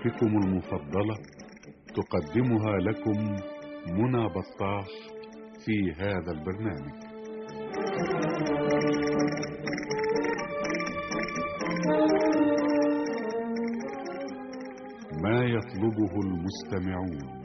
ضيوفكم المفضلة تقدمها لكم منى بطاح في هذا البرنامج ما يطلبه المستمعون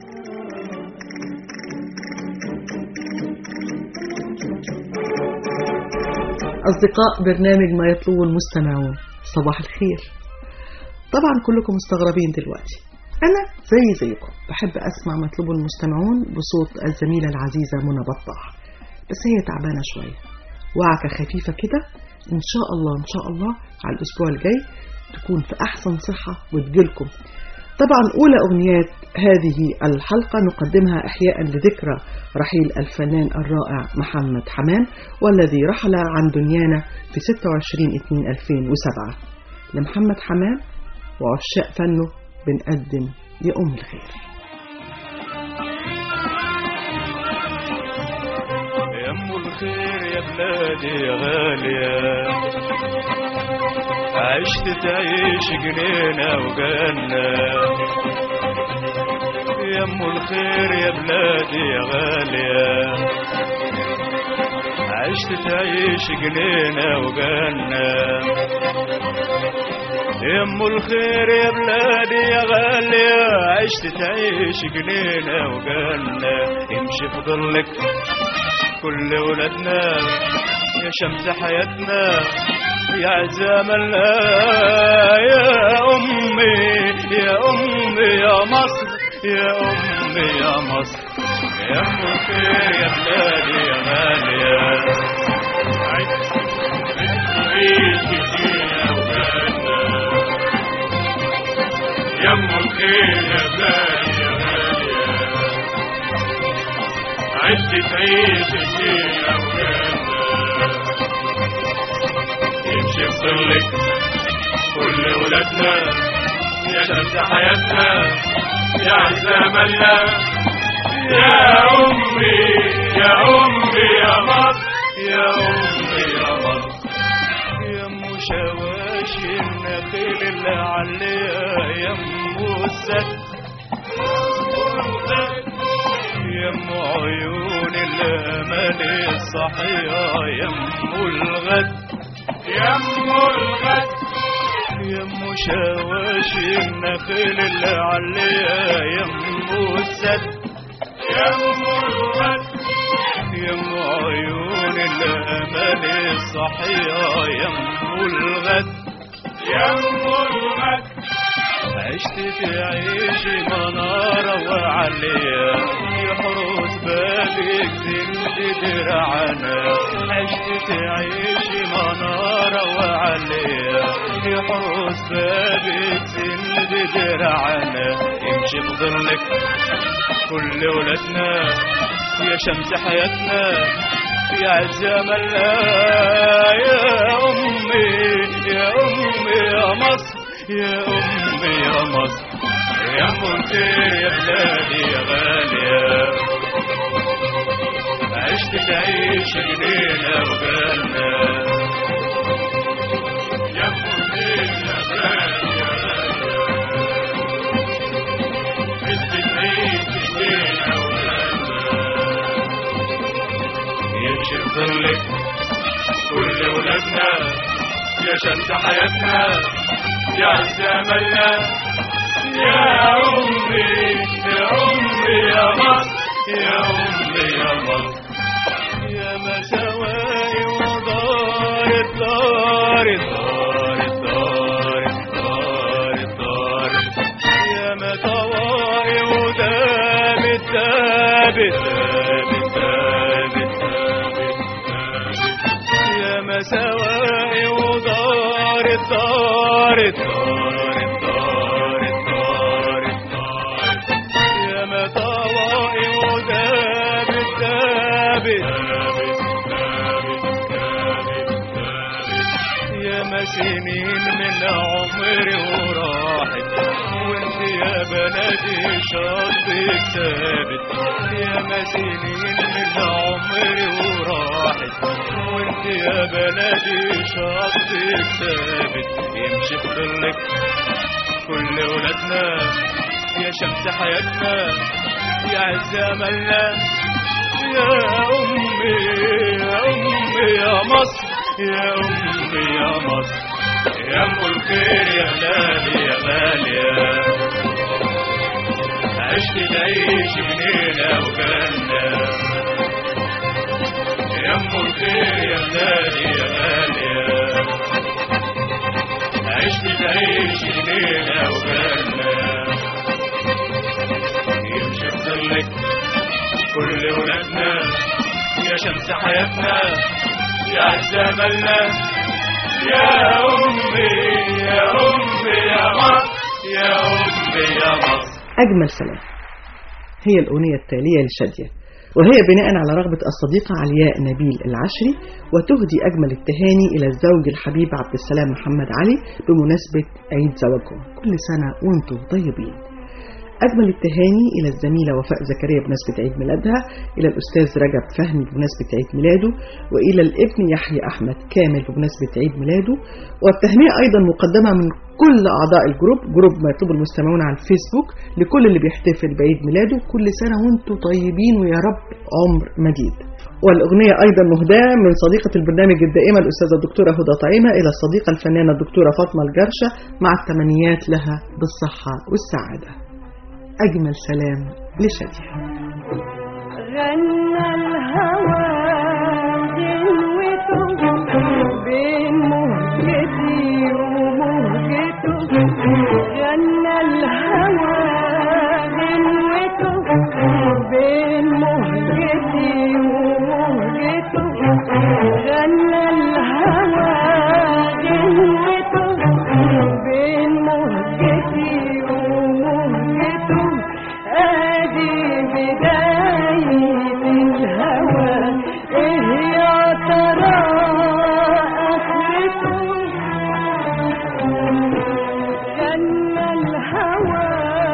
أصدقاء برنامج ما يطلبه المستمعون صباح الخير طبعا كلكم مستغربين دلوقتي أنا زي زيكم بحب أسمع ما يطلبه المستمعون بصوت الزميلة العزيزة منى بطاح بس هي تعبانة شوية وعكة خفيفة كده إن شاء الله إن شاء الله على الأسبوع الجاي تكون في أحسن صحة وتجيلكم طبعا أولى أغنيات هذه الحلقة نقدمها إحياء لذكرى رحيل الفنان الرائع محمد حمام والذي رحل عن دنيانا في 26/2/2007 لمحمد حمام وعشاق فنه بنقدم يا أم الخير يا ام الخير يا بلادي يا غالية عشت تعيش جنينة وجنة يا ام الخير يا بلادي يا غالية عشت تعيش جنينة وجنة يا ام الخير يا بلادي يا غالية عشت تعيش جنينة وجنة امشي في ظلك كل ولادنا يا شمس حياتنا يا عزام الله يا أمي يا أمي يا مصر يا أمي يا مصر يا أم الخير يا بلادي يا غالية يا أم الخير يا بلادي يا غالية عشت تعيش الدنيا يمشي في ظلك كل ولادنا يا شمس حياتنا يا عز املنا يا امي يا امي يا مصر يا امي يا مصر يا ام شواشي النخيل اللي عليها يا ام السد يم عيون الامل الصحية يم الغد يم الغد يم شواشي النخيل اللي عليها يم السد يم الغد يم عيون الامل الصحية يم الغد يم الغد عشت في عيش منارة وعليا يحرس بالك زند درعنا عشت في عيش منارة وعليا يحرس بالك زند درعنا يمشي في ظلك كل ولادنا يا شمس حياتنا يا عز الله يا أمي يا أمي يا مصر يا أمي يا مصر يا أمتي يا بلادي يا غالية عشت تعيش جنينة وجنة يا أمتي يا بلادي يا غالية عشت تعيش جنينة وجنة يمشي في ظلك كل ولادنا يا شمس حياتنا يا عز املنا يا امي يا امي يا مصر يا امي يا مصر يا مساواي ودار الدار الدار الدار الدار الدار يا مطواي وداب الداب الداب الداب الداب يا مساواي ودار الدار الدار الدار الدار الدار يا مطواي وداب الداب يا ما سنين من عمري وراحت وانت يا بلدي شطك ثابت يا ما سنين من عمري وراحت وانت يا بلدي شطك ثابت يمشي في ظلك كل ولادنا يا شمس حياتنا يا عز املنا يا امي يا امي يا مصر يا امي يا مصر يا ام الخير يا غالي يا غاليه عشت تعيش جنينة وجنة يا ام الخير يا غالي يا غالية عشت تعيش جنينة وجنة يمشي بظلك كل ولادنا يا شمس حياتنا يا عز املنا يا امي يا امي يا مصر يا امي يا مصر أجمل سلام هي الأغنية التالية لشادية وهي بناء على رغبة الصديقة علياء نبيل العشري وتهدي أجمل التهاني إلى الزوج الحبيب عبد السلام محمد علي بمناسبة عيد زواجهم كل سنة وانتم طيبين أجمل التهاني إلى الزميلة وفاء زكريا بمناسبة عيد ميلادها إلى الأستاذ رجب فهمي بمناسبة عيد ميلاده وإلى الابن يحيى أحمد كامل بمناسبة عيد ميلاده والتهنئة أيضا مقدمة من كل أعضاء الجروب جروب ما يطلب المستمعون على الفيسبوك لكل اللي بيحتفل بعيد ميلاده كل سنة وانتم طيبين ويا رب عمر مديد والأغنية أيضا مهداة من صديقة البرنامج الدائمة الأستاذة الدكتورة هدى طعيمة إلى الصديقة الفنانة الدكتورة فاطمة الجرشة مع التمنيات لها بالصحة والسعادة أجمل سلام لشادية غنى الهوى جنوته بين مهجتي ومهجته غنى الهوى جنوته بين مهجتي ومهجته غنى الهوى جنوته بين مهجتي ومهجته ادي بداية الهوى ايه يا ترى اخرته جنى الهوى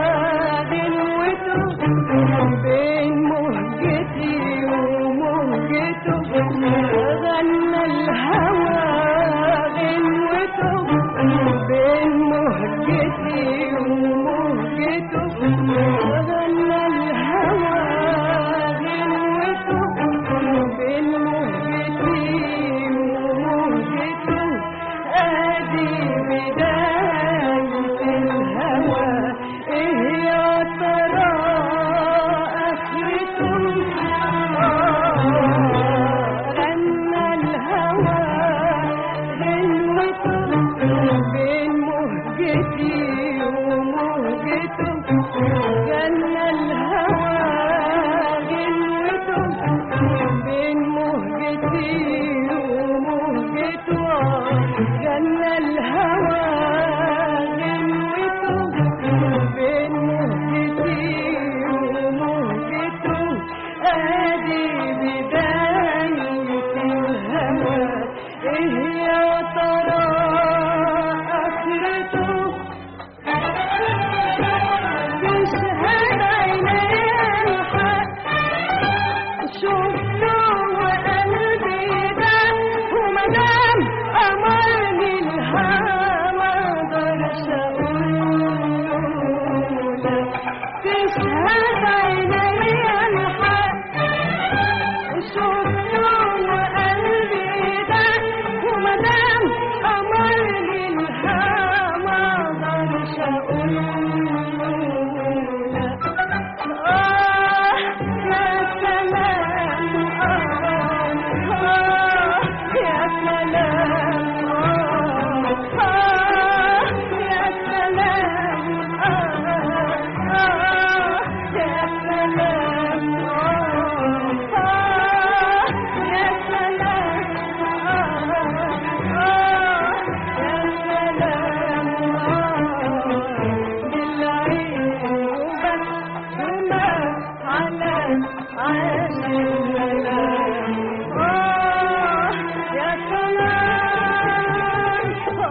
دلوته بين مهجتي ومهجته غنى الهوى دلوته بين مهجتي ومهجته غنى الهوى دلوته بين مهجتي ومهجته ادي بداية الهوى ايه يا ترى اخرته غنى الهوى غنوته بين مهجتي ومهجته غنى الهوى غنوته بين مهجتي ومهجته غنى الهوى غنوته بين مهجتي ومهجته ادي بداية الهوى ايه يا ترى اخرته تشهد عيني الحق شفته وقلبي ده ومدام أمرني الهوى مقدرش أقوله تشهد عيني الحق شفته وقلبي ده ومدام أمرني الهوى مقدرش أقوله آه يا سلام آه آه يا سلام آه آه يا سلام آه آه يا سلام آه آه يا سلام آه آه يا سلام آه بالعين وبس وما على عاش الليالي آه يا سلام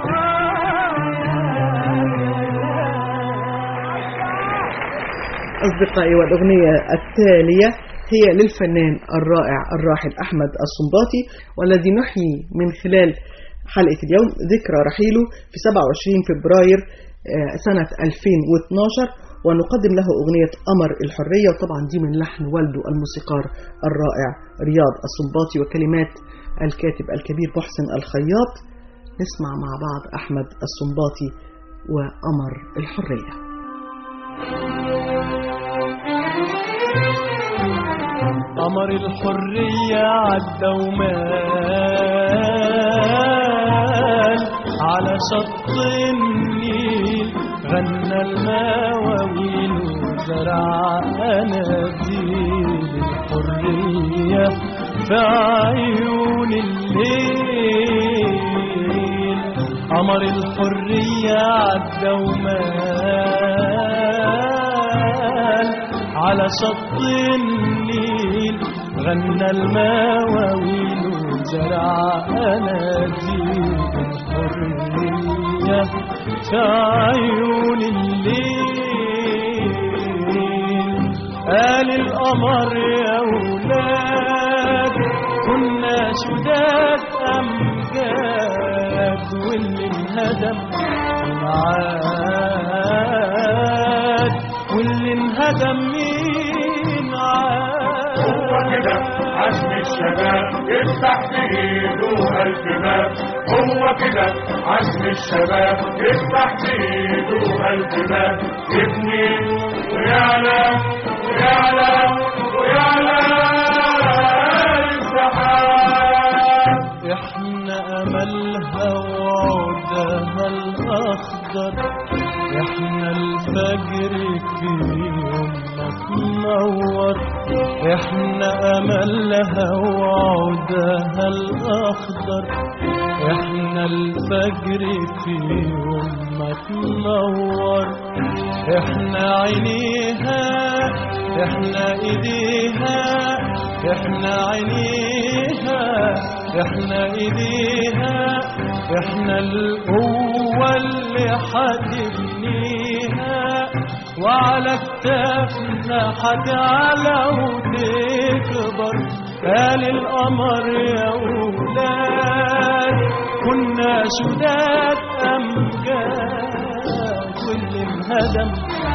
آه أصدقائي والأغنية التالية هي للفنان الرائع الراحل أحمد الصنباطي والذي نحيي من خلال حلقة اليوم ذكرى رحيله في 27 فبراير آه، سنة 2012 ونقدم له أغنية قمر الحرية وطبعا دي من لحن والده الموسيقار الرائع رياض السنباطي وكلمات الكاتب الكبير محسن الخياط نسمع مع بعض أحمد السنباطي وقمر الحرية قمر الحرية عدى ومال على شط النيل غنى المواويل وزرع أناديل الحرية في عيون الليل قمر الحرية عدى ومال على شط النيل غنى المواويل وزرع أناديل الحرية في عيون الليل قال القمر يا ولاد كنا شداد أمجاد واللي انهدم عاد واللي انهدم مين عاد هو كده عزم الشباب يفتح بإيده ألف باب هو كده عزم الشباب يفتح بإيده ألف باب يبني ويعلى ويعلى ويعلى السحاب احنا املها وعودها الاخضر احنا الفجر في يومنا تنور احنا املها وعودها الاخضر احنا الفجر في يومنا تنور احنا عينيها احنا ايديها احنا عينيها احنا ايديها احنا القوة اللي هتبنيها وعلى كتافنا هتعلى وتكبر قال القمر يا ولاد كنا شداد امجاد واللي انهدم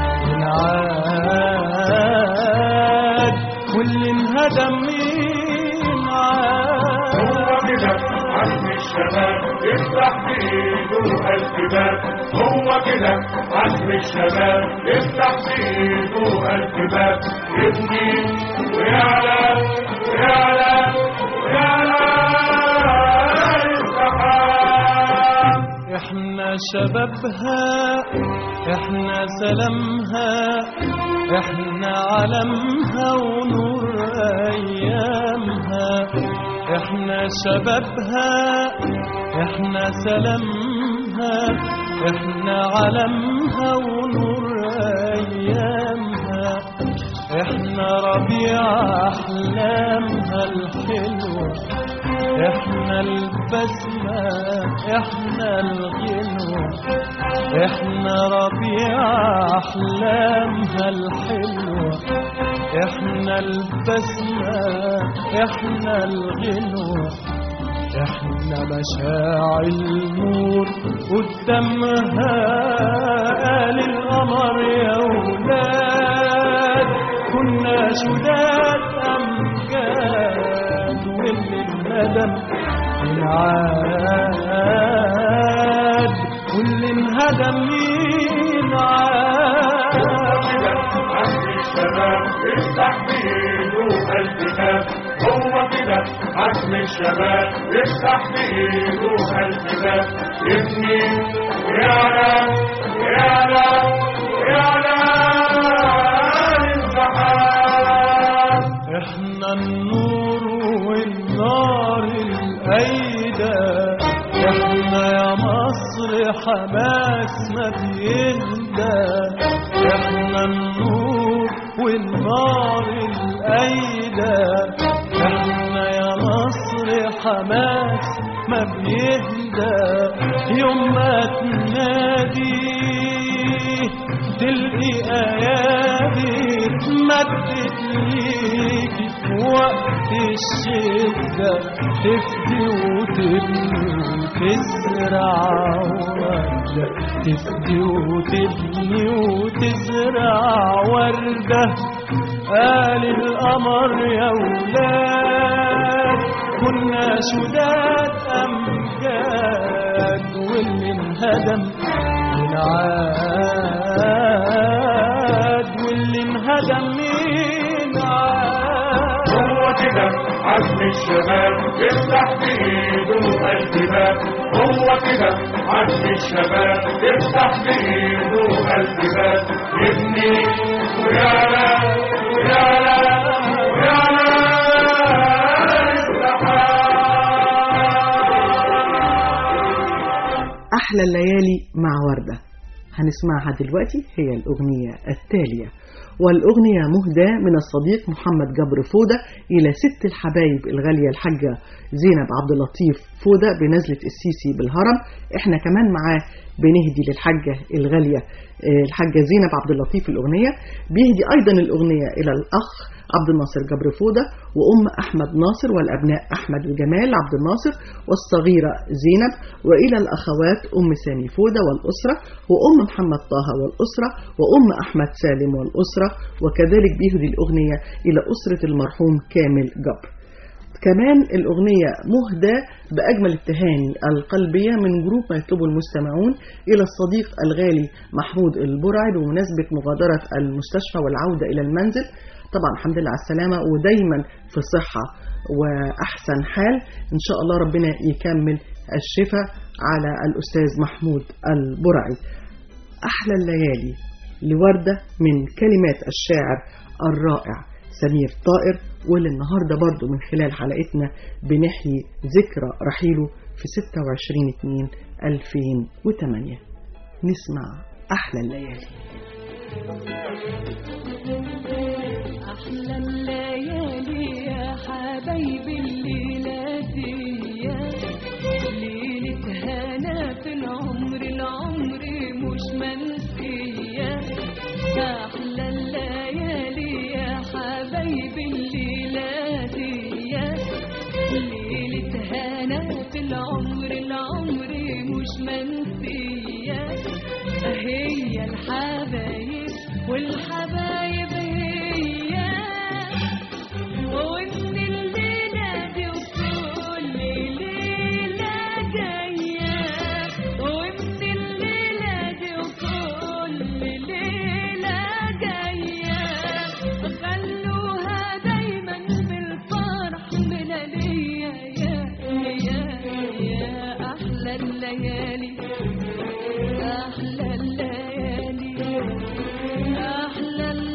العاد واللي انهدم مين عاد هو كده عزم الشباب يفتح بإيده ألف باب هو كده عزم الشباب يفتح بإيده ألف باب يبني ويعلى ويعلى ويعلى السحاب احنا شبابها احنا سلامها احنا علمها ونور ايامها احنا شبابها احنا سلامها احنا علمها ونور ايامها احنا ربيع احلامها الحلوه احنا البسمة احنا الغنوة احنا ربيع احلامها الحلوة احنا البسمة احنا الغنوة احنا مشاعل نور قدامها قال القمر يا ولاد كنا شداد امجاد واللي انهدم العاد واللي انهدم مين عاد كده عزم الشباب يفتح بإيده ألف باب هو كده عزم الشباب يفتح بإيده ألف باب يبني ويعلى ويعلى ويعلى السحاب احنا النور والنار الايدة احنا يا مصر حماس ما بيهدى احنا النور والنار الايدة احنا يا مصر حماس ما بيهدى يوم ما تنادي تلقي ايادي اتمدت ليكي في وقت الشدة تفدي وتبني وتزرع وردة تفدي وتبني وتزرع وردة قال القمر يا ولاد كنا شداد أمجاد واللي انهدم ينعاد واللي انهدم ينعاد هو كده عزم الشباب يفتح بإيده ألف باب هو كده عزم الشباب يفتح بإيده ألف باب يبني ويعلى ويعلى ويعلى أحلى الليالي مع وردة هنسمعها دلوقتي هي الأغنية التالية والأغنية مهداة من الصديق محمد جبر فودة إلى ست الحبايب الغالية الحاجة زينب عبد اللطيف فودة بنزلة السيسي بالهرم احنا كمان معاه بنهدي للحاجة الغالية آه، الحاجة زينب عبد اللطيف الأغنية بيهدي أيضا الأغنية إلى الأخ عبد الناصر جبر فودة وأم أحمد ناصر والأبناء أحمد وجمال عبد الناصر والصغيرة زينب وإلى الأخوات أم سامي فودة والأسرة وأم محمد طه والأسرة وأم أحمد سالم والأسرة وكذلك بيهدي الأغنية إلى أسرة المرحوم كامل جبر كمان الأغنية مهدى بأجمل التهاني القلبية من جروب ما يطلبه المستمعون إلى الصديق الغالي محمود البرعي بمناسبة مغادرة المستشفى والعودة إلى المنزل طبعا الحمد لله على السلامة ودايما في صحة وأحسن حال إن شاء الله ربنا يكمل الشفاء على الأستاذ محمود البرعي أحلى الليالي لوردة من كلمات الشاعر الرائع سمير طائر واللي النهاردة برضو من خلال حلقتنا بنحيي ذكرى رحيله في 26 2 2008 نسمع أحلى الليالي أحلى الليالي يا حبايبي الليلة دي ليلة هنا في العمر العمر مش منسية أحلى الليالي يا حبايبي الليلة دي ليلة هنا في العمر العمر مش منسية هي الحبايب والحبايب هي وإن الليلة دي وكل ليلة جاية وإن الليلة دي وكل ليلة جاية خلوها دايما بالفرح ملالية يا يا يا أحلى الليالي أحلى الليالي أحلى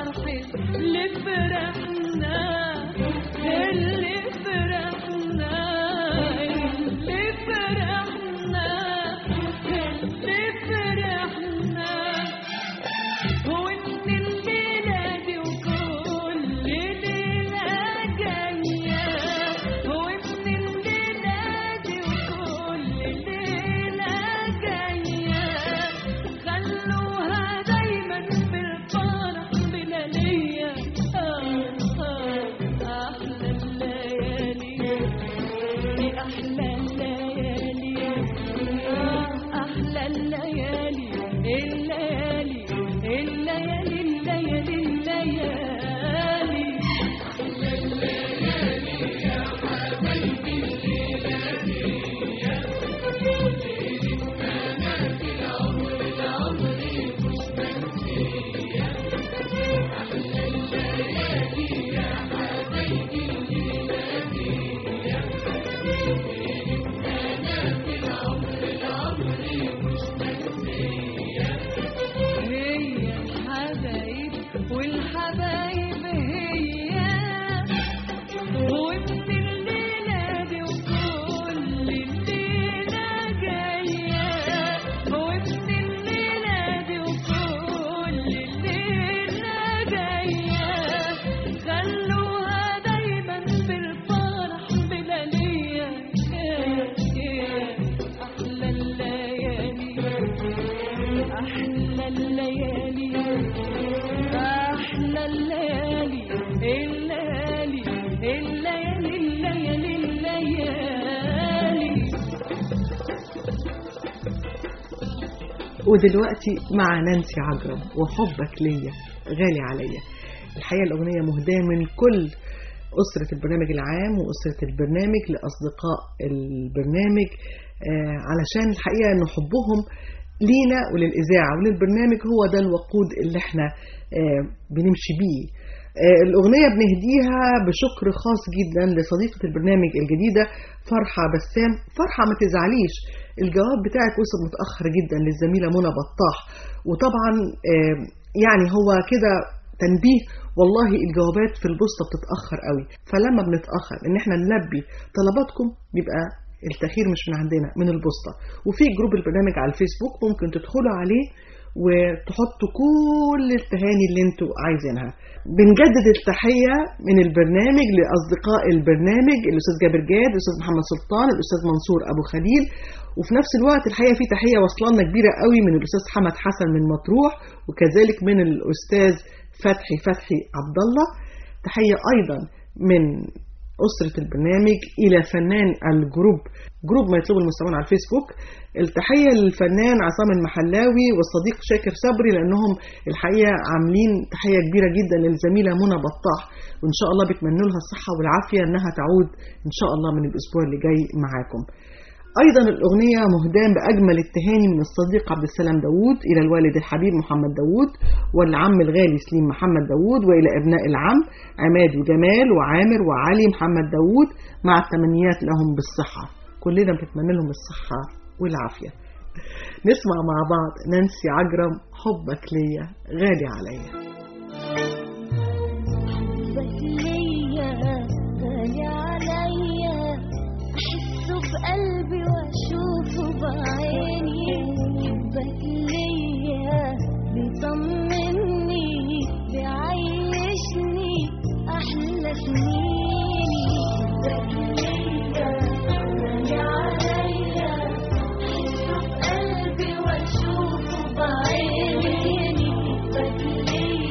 الفرح اللي فرحنا اللي فرحنا اللي فرحنا اللي فرحنا وإن الليلة دي وكل ليلة جاية وإن الليلة دي وكل ليلة جاية خلوها دايما بالفرح بلالية آه آه أحلى الليالي أحلى الليالي أحلى الليالي الليالي الليالي الليالي الليالي هي الحبايب والحبايب هي ومن الليلة دي وكل الليلة جاية ومن الليلة دي وكل الليلة جاية خلوها دايما بالفرح بلالية أحلى الليالي أحلى الليالي أحلى الليالي الليالي الليالي الليالي الليالي ودلوقتي مع نانسي عجرم وحبك ليا غالي عليا الحقيقة الأغنية مهداة من كل أسرة البرنامج العام وأسرة البرنامج لأصدقاء البرنامج آه علشان الحقيقة أن حبهم لينا وللإذاعة وللبرنامج هو ده الوقود اللي احنا آه بنمشي بيه آه الأغنية بنهديها بشكر خاص جدا لصديقة البرنامج الجديدة فرحة بسام فرحة ما تزعليش الجواب بتاعك وصل متأخر جدا للزميلة منى بطاح وطبعا آه يعني هو كده تنبيه والله الجوابات في البوسطة بتتأخر قوي فلما بنتأخر ان احنا نلبي طلباتكم بيبقى التأخير مش من عندنا من البوسطة وفي جروب البرنامج على الفيسبوك ممكن تدخلوا عليه وتحطوا كل التهاني اللي انتوا عايزينها بنجدد التحية من البرنامج لأصدقاء البرنامج الأستاذ جابر جاد الأستاذ محمد سلطان الأستاذ منصور أبو خليل وفي نفس الوقت الحقيقة في تحية وصلنا كبيرة قوي من الأستاذ حمد حسن من مطروح وكذلك من الأستاذ فتحي فتحي عبد الله تحية أيضا من أسرة البرنامج إلى فنان الجروب جروب ما يطلبه المستمعون على الفيسبوك التحية للفنان عصام المحلاوي والصديق شاكر صبري لأنهم الحقيقة عاملين تحية كبيرة جدا للزميلة منى بطاح وإن شاء الله بتمنوا لها الصحة والعافية إنها تعود إن شاء الله من الأسبوع اللي جاي معاكم أيضا الأغنية مهداة بأجمل التهاني من الصديق عبد السلام داوود إلى الوالد الحبيب محمد داوود والعم الغالي سليم محمد داوود وإلى أبناء العم عماد وجمال وعامر وعلي محمد داوود مع التمنيات لهم بالصحة كلنا بنتمنى لهم الصحة والعافية نسمع مع بعض نانسي عجرم حبك ليا غالي عليا حبك ليا غالي عليا احسه بقلبي واشوفه بعيني حبك ليا بيطمني بيعيشني احلى سنيني حبك ليا غالي عليا احسه بقلبي واشوفه بعيني حبك ليا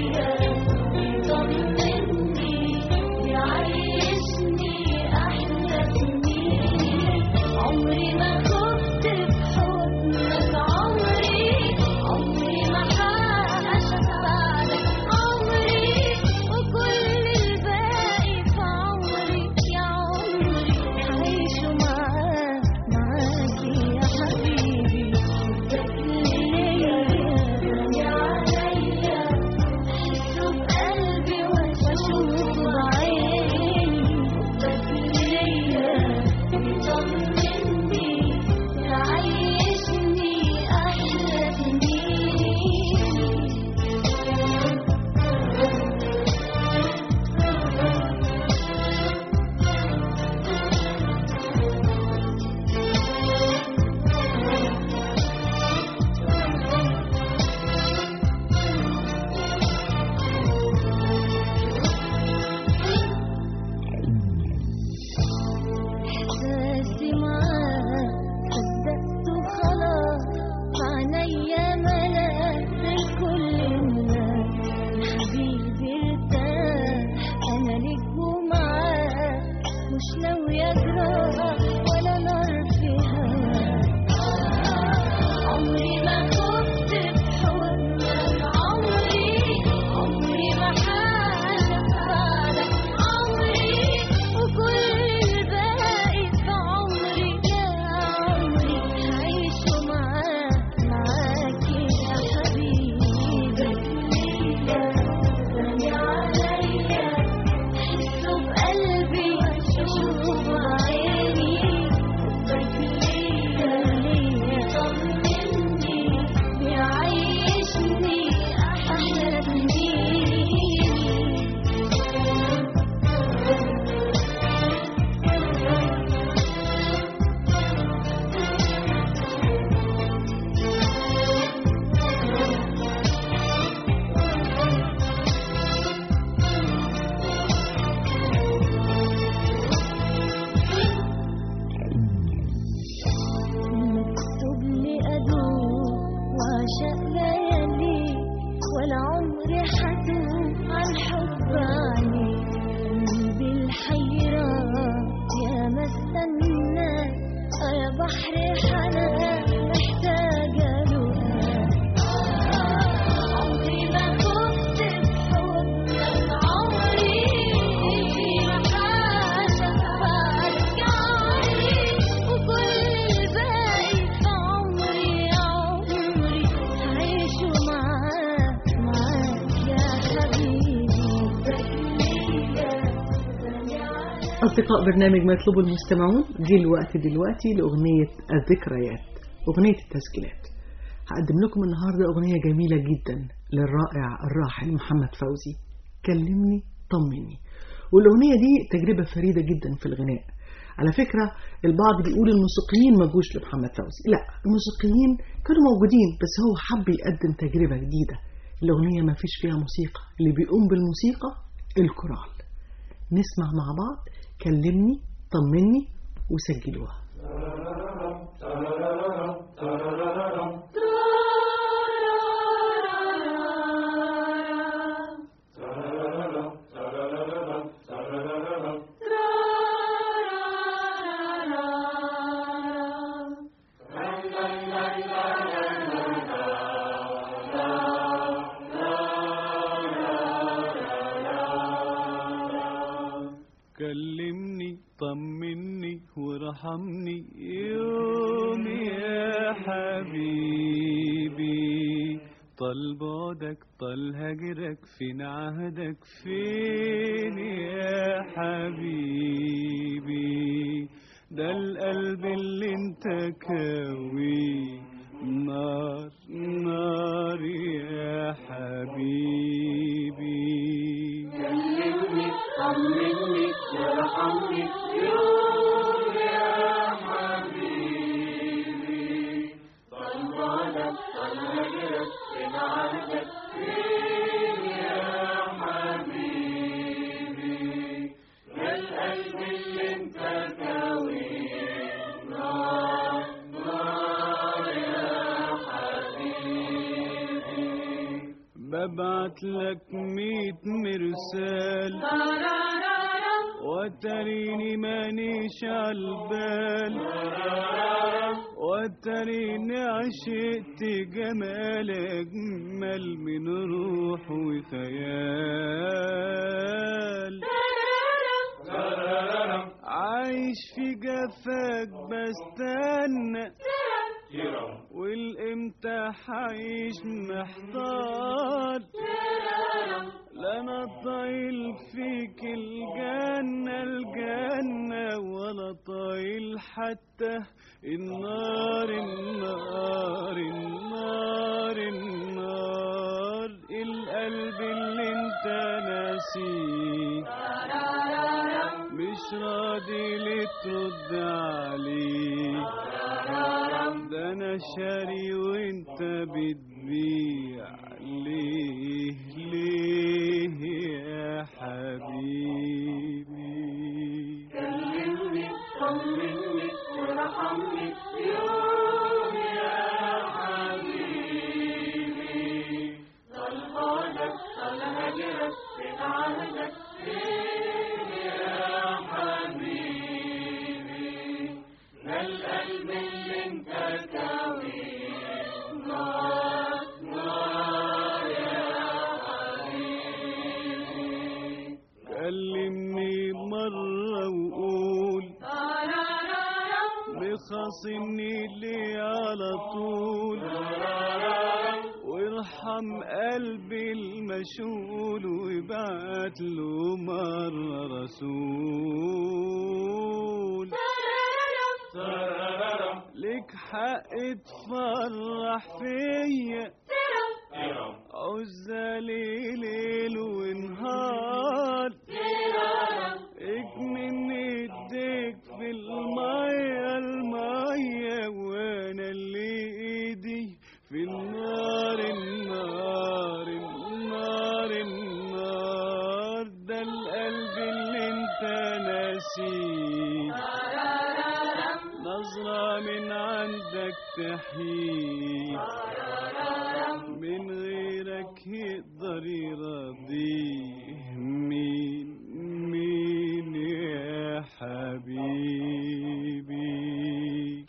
حبيبي ارتاح انا ليك ومعاك مش ناوية اجراح ولا نار في هواك عمري ما خفت بحضنك عمري عمري ما حالك بعدك عمري وكل الباقي في عمري يا عمري هعيشه معاك معاك يا حبيبي غالي عليا حسه بقلبي شوفه بعيني ليا ليا طمني بيعيشني أحلى سنين مكتوب لي أدوب وعشق ليالي ولا عمري حتوب عن حب عليك قلبي الحيران يا ما استنى يا بحر حنان محتاجة لقاك عمري ما كنت بحبك عمري ما حاشا بعدك عمري وكل الباقي في عمري عمري هعيشه معاك معاك يا حبيبي أصدقاء برنامج ما يطلبه المستمعون جه الوقت دلوقتي لأغنية الذكريات أغنية التسجيلات هقدم لكم النهاردة أغنية جميلة جدا للرائع الراحل محمد فوزي كلمني طمني والأغنية دي تجربة فريدة جدا في الغناء على فكرة البعض بيقول الموسيقيين ما جوش لمحمد فوزي لا الموسيقيين كانوا موجودين بس هو حب يقدم تجربة جديدة الأغنية ما فيش فيها موسيقى اللي بيقوم بالموسيقى الكورال نسمع مع بعض كلمني طمني وسجلوها كلمني طمني وارحمني يوم يا حبيبي طال بعدك طال هجرك فين عهدك فين يا حبيبي ده القلب اللي انت كاوي نار نار يا حبيبي ببعت لك ميت مرسال وتريني مانيش عالبال وتريني عشقت جمال أجمل من روح وخيال عايش في جفاك بستنى والامتى حعيش محتار لا انا طايل فيك الجنة الجنة ولا طايل حتى النار النار النار النار القلب اللي انت ناسيه مش راضي ليه ترد عليه ده انا شاري وانت بتبيع ليه ليه يا حبيبي كلمني مرة وقول مخاصمني ليه على طول وارحم قلبي المشغول وابعت له مرة رسول لك حق تفرح فيا عزالي ليل ونهار اجمن ايديك في المية المية وانا اللي ايدي في النار النار النار النار ده القلب اللي انت ناسيه نظرة من عندك تحيي من غيرك يقدر يرضيه مين مين يا حبيبي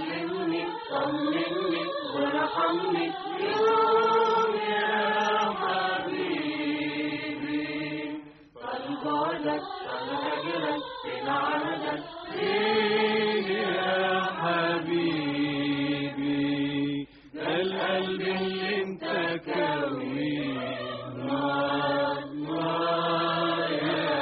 مين يا حبيبي ده القلب اللي انت كويه نار نار يا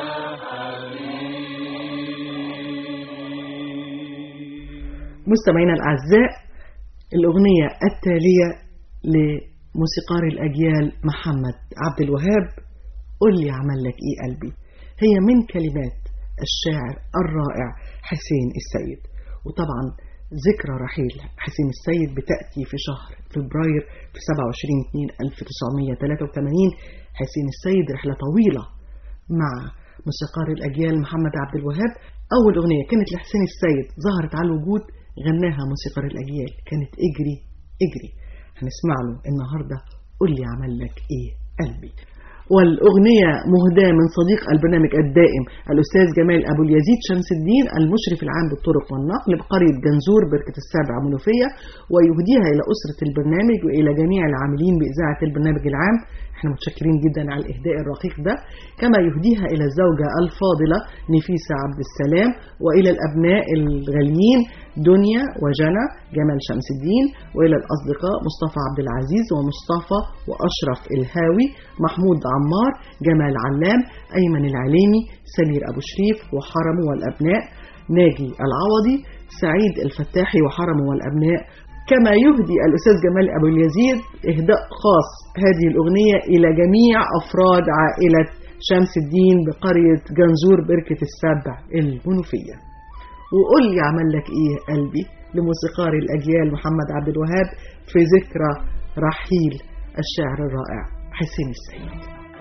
حبيبي مستمعينا الأعزاء الأغنية التالية لموسيقار الأجيال محمد عبد الوهاب قل لي عمل لك إيه قلبي هي من كلمات الشاعر الرائع حسين السيد وطبعا ذكرى رحيل حسين السيد بتأتي في شهر فبراير في 27 2 1983 حسين السيد رحلة طويلة مع موسيقار الأجيال محمد عبد الوهاب أول أغنية كانت لحسين السيد ظهرت على الوجود غناها موسيقار الأجيال كانت اجري اجري هنسمع له النهاردة قل لي عمل لك إيه قلبي والأغنية مهداة من صديق البرنامج الدائم الأستاذ جمال أبو اليزيد شمس الدين المشرف العام بالطرق والنقل بقرية جنزور بركة السابع منوفية ويهديها إلى أسرة البرنامج وإلى جميع العاملين بإذاعة البرنامج العام احنا متشكرين جدا على الإهداء الرقيق ده كما يهديها إلى الزوجة الفاضلة نفيسة عبد السلام وإلى الأبناء الغاليين دنيا وجنى جمال شمس الدين وإلى الأصدقاء مصطفى عبد العزيز ومصطفى وأشرف الهاوي محمود عمار جمال علام أيمن العليمي سمير أبو شريف وحرمه والأبناء ناجي العوضي سعيد الفتاحي وحرمه والأبناء كما يهدي الأستاذ جمال أبو اليزيد إهداء خاص هذه الأغنية إلى جميع أفراد عائلة شمس الدين بقرية جنزور بركة السبع المنوفية وقل لي عمل لك إيه قلبي لموسيقار الأجيال محمد عبد الوهاب في ذكرى رحيل الشاعر الرائع حسين السيد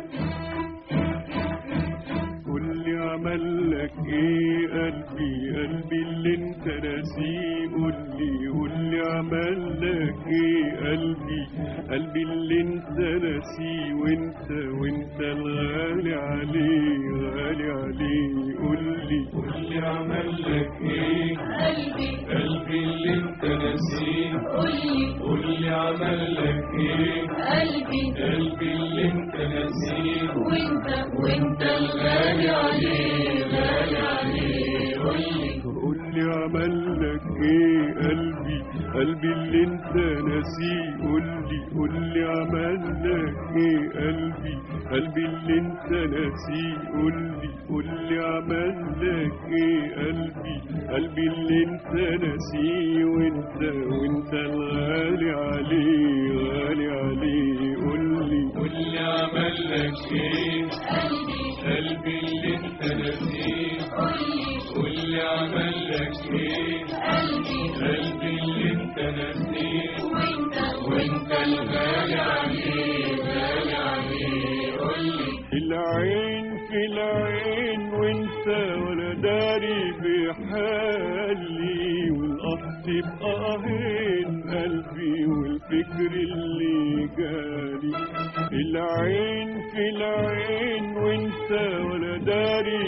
قول لي عمل لك ايه قلبي قلبي اللي انت ناسيه قول لي قول لي عمل لك ايه قلبي قلبي اللي انت ناسيه وانت وانت الغالي عليه غالي عليه قول لي قول لي عمل لك ايه قلبي قلبي اللي انت ناسيه قولي قول لي عمل لك ايه قلبي قلبي اللي انت ناسيه وانت وانت الغالي عليه غالي عليه قولي قول لي عمل لك ايه قلبي قلبي اللي انت ناسيه قول لي قول لي عمل لك ايه قلبي قلبي اللي انت ناسيه قول لي قول لي عمل لك ايه قلبي قلبي اللي انت ناسيه وانت وانت الغالي عليه غالي عليه قول لي قول لي عمل لك ايه قلبي قلبي اللي انت ناسيه قولي قول لي عمل لك ايه قلبي قلبي اللي انت ناسيه وانت وانت الغالي عليه غالي عليه قولي العين في العين وانت ولا داري بحالي والقط بقاهين قلبي والقلب والفكر اللي جالي العين في العين وانت ولا داري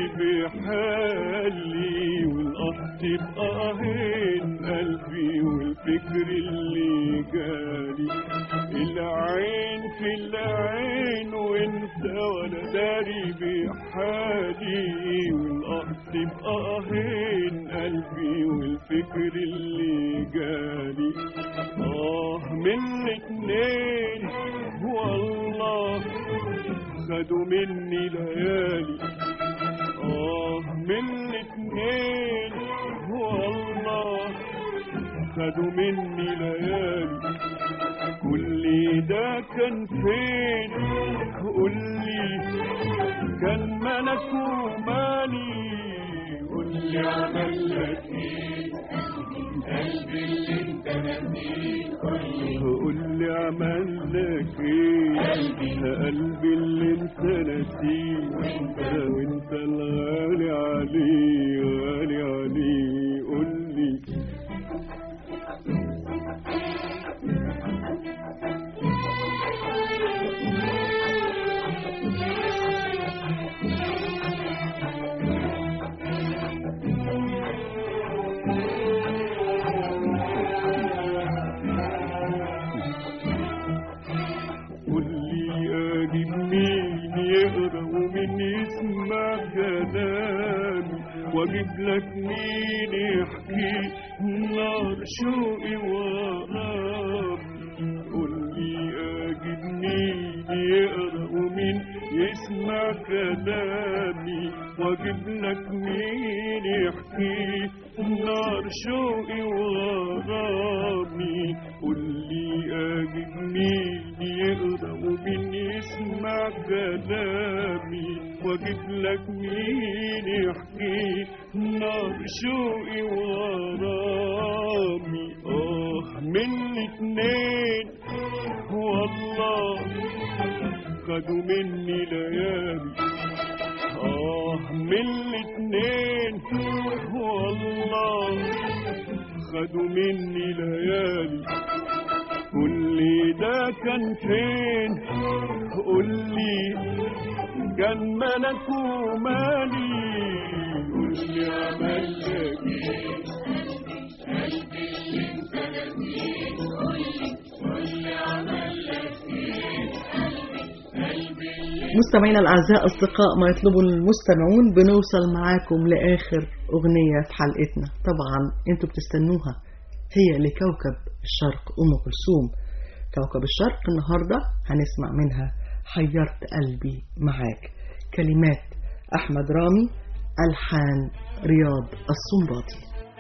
بحالي والقط بقاهين قلبي والفكر اللي جالي العين في العين وانت ولا داري بحالي والقط بقاهين قلبي والفكر اللي جالي اه من اتنين والله خدوا مني ليالي اه من اتنين والله خدوا مني ليالي كل ده كان فين قولي كان ملك ومالي قولي عمل لك ايه قلبي اللي انت نسيه قولي عمل لك ايه قلبي اللي انت نسيه وانت وانت الغالي عليه غالي عليه قولي قول لي اجيب مين يقرا ومين يسمع كلامي واجيب لك مين يحكي نار شوقي وغرامي قول لي اجيب مين يقرا ومين يسمع كلامي واجيب لك مين يحكي نار شوقي وغرامي قول لي اجيب مين يقرا ومين يسمع كلامي واجيب لك مين يحكي نار شوقي وغرامي اه من اتنين والله خدوا مني ليالي اه من الاتنين والله خدوا مني ليالي كل ده كان فين قولي كان ملك ومالي قولي عمل لك ايه قلبي اللي انت نسيه قولي عمل لك ايه قلبي اللي مستمعينا الأعزاء أصدقاء ما يطلبه المستمعون بنوصل معاكم لآخر أغنية في حلقتنا طبعا انتوا بتستنوها هي لكوكب الشرق أم كلثوم كوكب الشرق النهاردة هنسمع منها حيرت قلبي معاك كلمات أحمد رامي ألحان رياض السنباطي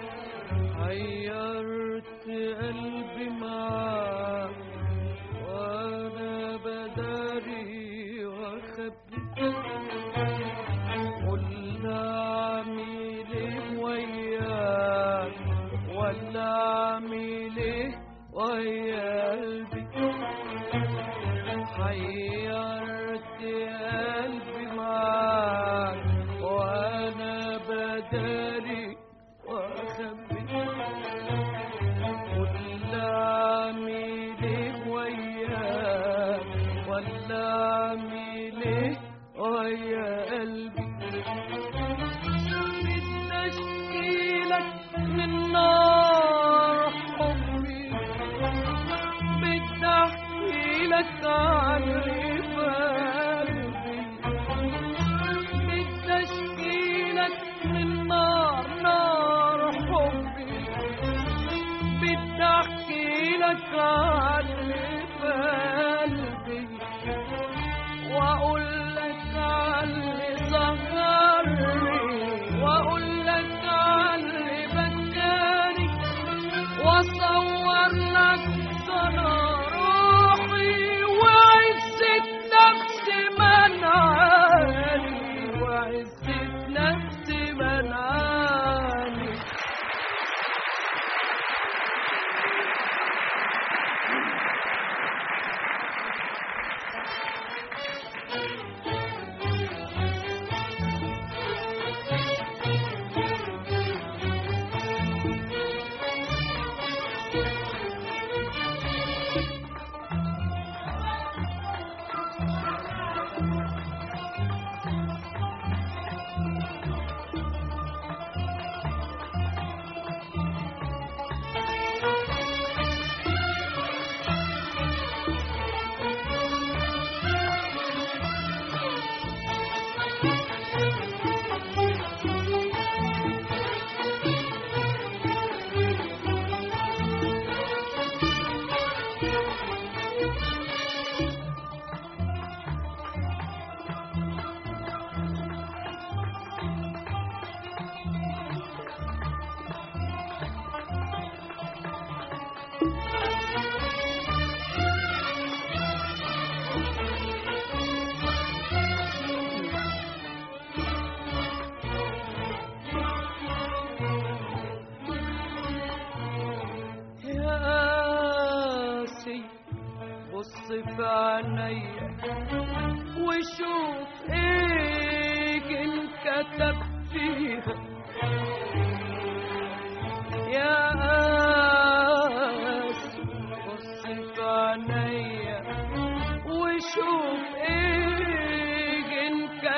حيرت قلبي معاك وانا بداري واخبي قول اعمل ايه وياك ولا اعمل ايه ويا قلبي حيرت قلبي معاك وانا بداري واخبي ولا اعمل ايه وياك ولا اعمل ايه ويا قلبي بدي اشكيلك من نار حبي بدي احكي لك عن اللي في قلبي بدي اشكيلك من نار نار حبي بدي احكي لك عن اللي في قلبي واقول لك عن اللي سهرني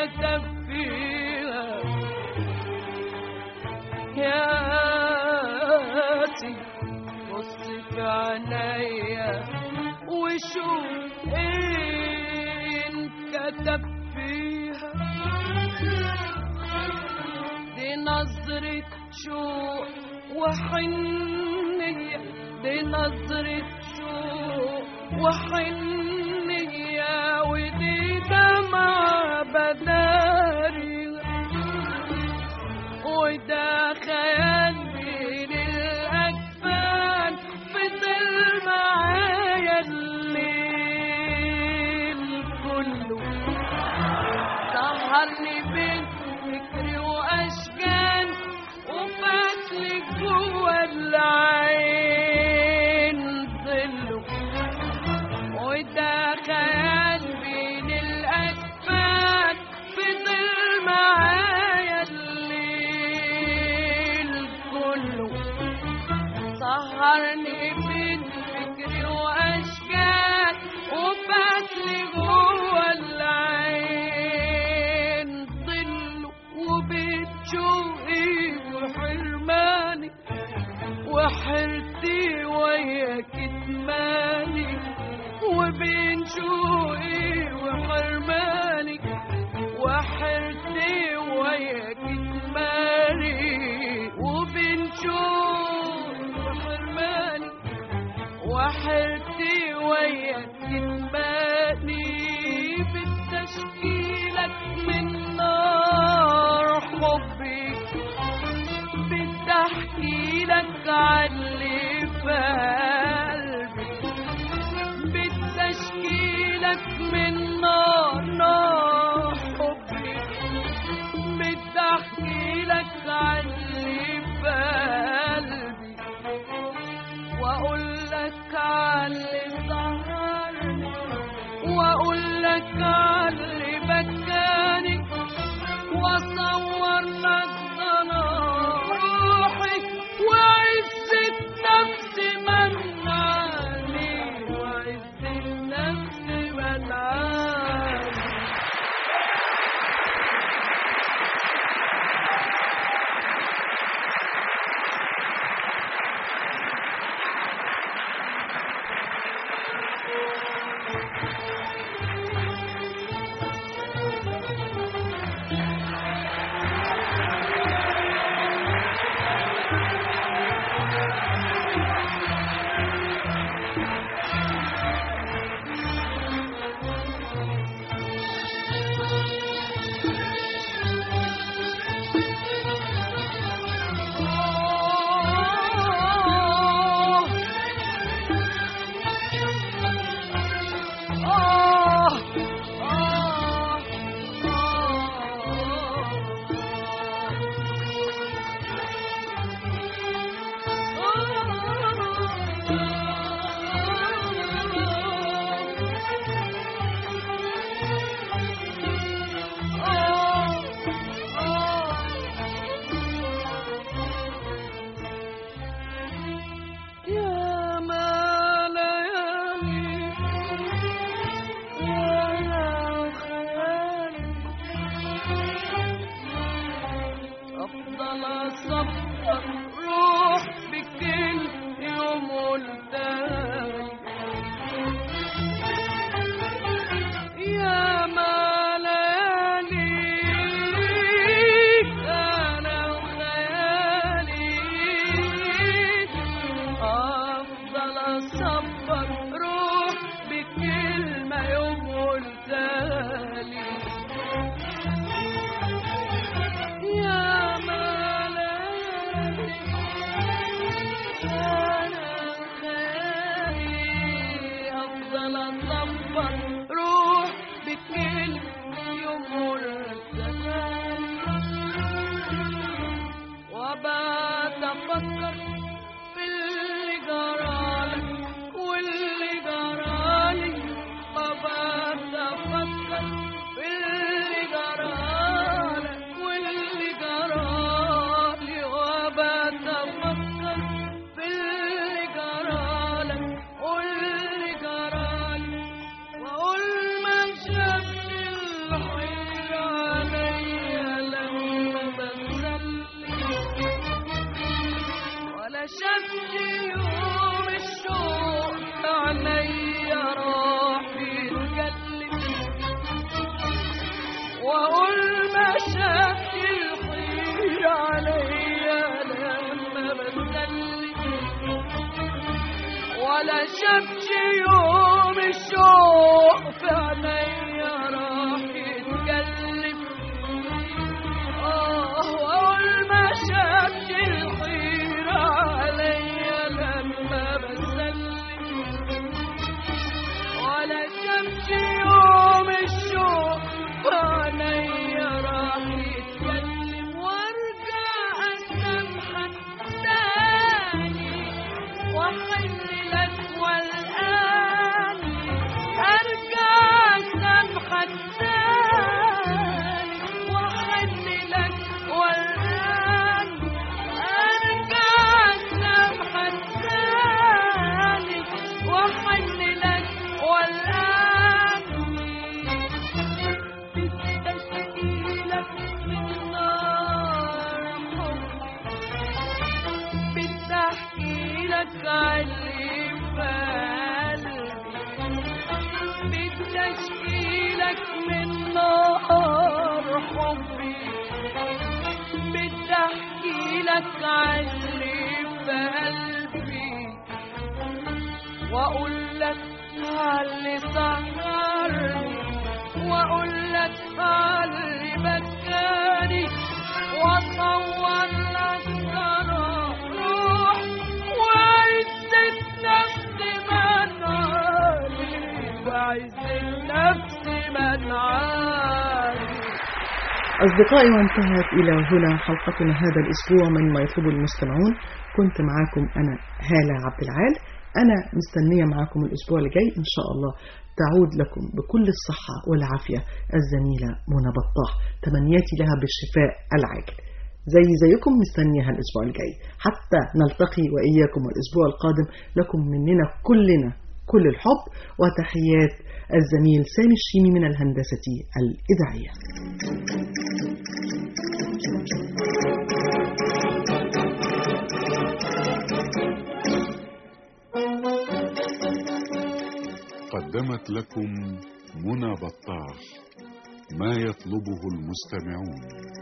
انكتب فيها ياتي بص في عينيا وشوف ايه انكتب فيها دي نظرة شوق وحنية دي نظرة شوق وحنية ودي دمع بداري وده خيال بين الأكفان فضل معايا الليل كله سهرني بين فكري واشجان وفاتلي جوه العين ظله وده خيال بين الاكفان فضل معايا الليل كله سهرني بين فكري واشجان وفاتلي جوه العين ظل وبيت شوقي وحرماني وحرتي ويا كتماني وبين شوقي وحرماني وحرتي ويا كتماني وبين شوقي وحرماني وحرتي ويا كتماني بالتشكيلك من نار حبي بدي احكي لك عاللي في قلبي بدي اشكيلك من نار نار حبي بدي احكي لك عاللي في قلبي واقول لك عاللي سهرني واقول لك عاللي بكاني واصور لك ضنا روحي وعزة نفسي منعاني وعزة نفسي منعاني يا ما ليالي ويا خيالي أفضل أصبر روح بكل يوم والتاني يا ما ليالي أنا وخيالي أفضل أصبر روح بكلمة يوم والتالي يا ما ليالي ولا شافش يوم الشوق في عينيا راح يتكلم اه واقول ما شافش الخير عليا لما بسلم ولا شافش يوم الشوق في عينيا راح يتكلم وارجع اسامحك تاني واحن لك والان ارجع اسامحك تاني واحن لك والان ارجع اسامحك تاني واحن لك والان بتشكيلك من نار حب بتحكي لك علي قلبي بتشكي لك من نار حبي بتحكي لك علي قلبي واقول لك علي سهرني واقول لك علي بكاني واصور لك ترى روح وعزة نفسي منعاني وعزة نفسي منعاني أصدقائي وانتهت إلى هنا حلقتنا هذا الأسبوع من ما يطلب المستمعون كنت معاكم أنا هالة عبد العال أنا مستنية معاكم الأسبوع اللي جاي إن شاء الله تعود لكم بكل الصحة والعافية الزميلة منى بطاح تمنياتي لها بالشفاء العاجل زي زيكم مستنيها الأسبوع الجاي حتى نلتقي وإياكم الأسبوع القادم لكم مننا كلنا كل الحب وتحيات الزميل سامي الشيمي من الهندسة الإذاعية قدمت لكم منى بطاح ما يطلبه المستمعون